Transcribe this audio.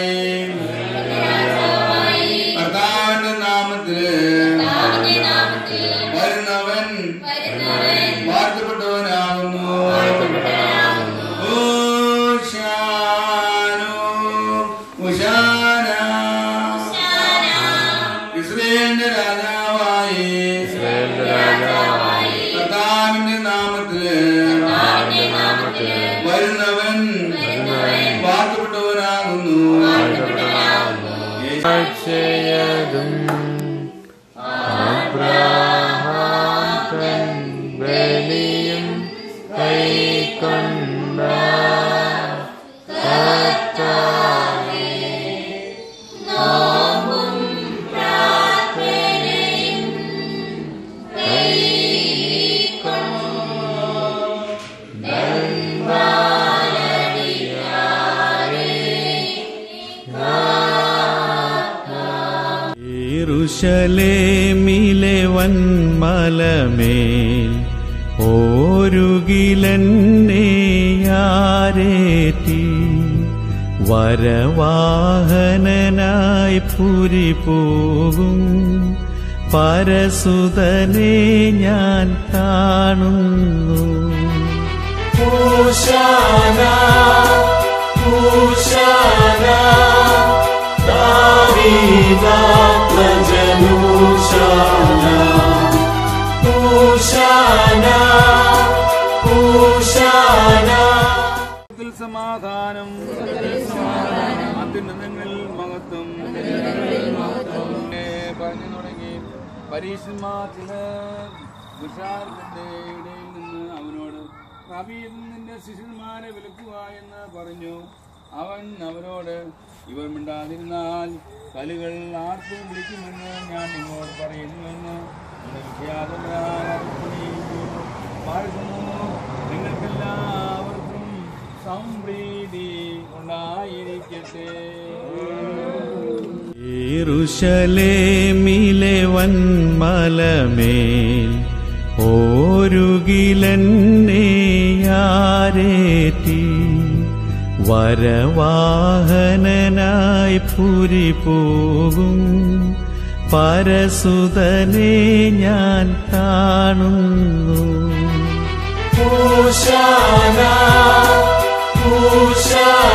കർത്താവിന്റെ നാമത്തില് വരുന്നവൻ വാഴ്ത്തപ്പെട്ടവനാകുന്നു ഓശാനോ, ഉശാന. ഇസ്രായേലിന്റെ രാജാവായി കർത്താവിന്റെ നാമത്തില് വരുന്നവൻ വാഴ്ത്തപ്പെട്ടവനാകുന്നു ചെയ്യതും അബ്രഹാം തൻ ബലിയും കൈക്കൊണ്ട കർത്താവേ, യെരൂശലേമിലെ വന്മലമേൽ ഓരുകിലെന്നേയാരേറ്റി വരവാഹനനായി പുരി പോകും പരസുതനെ ഞാൻ കാണുന്നു Hosanna, Hosanna, Davidaklajanusana. Hosanna, Hosanna. ത്തിൽ സമാധാനം അത്യുന്നതങ്ങളിൽ മഹത്വം പിന്നെ പറഞ്ഞു തുടങ്ങി പരീക്ഷന്മാർ ചിലർ തുഷാരത്തിന്റെ ഇടയിൽ നിന്ന് അവനോട് റബീൻ നിന്റെ ശിഷ്യന്മാരെ വിലക്കുക എന്ന് പറഞ്ഞു അവൻ അവരോട് ഇവർ മിണ്ടാതിരുന്നാൽ കലുകൾ ആർത്ത് വിളിക്കുമെന്ന് ഞാൻ നിങ്ങളോട് പറയുന്നുവെന്ന് നിങ്ങൾ വിഖ്യാതരായ അറിയിച്ചു. പാഴ്ക്കുന്നു നിങ്ങൾക്കെല്ലാവർക്കും സംപ്രീതി ഉണ്ടായിരിക്കട്ടെ യെരൂശലേമിലെ വന്മലമേൽ ഓരുകിലെന്നേയാരേറ്റി വരവാഹനനായി പുരി പോകും പരസുതനെ ഞാൻ കാണുന്നു Hosanna, Hosanna,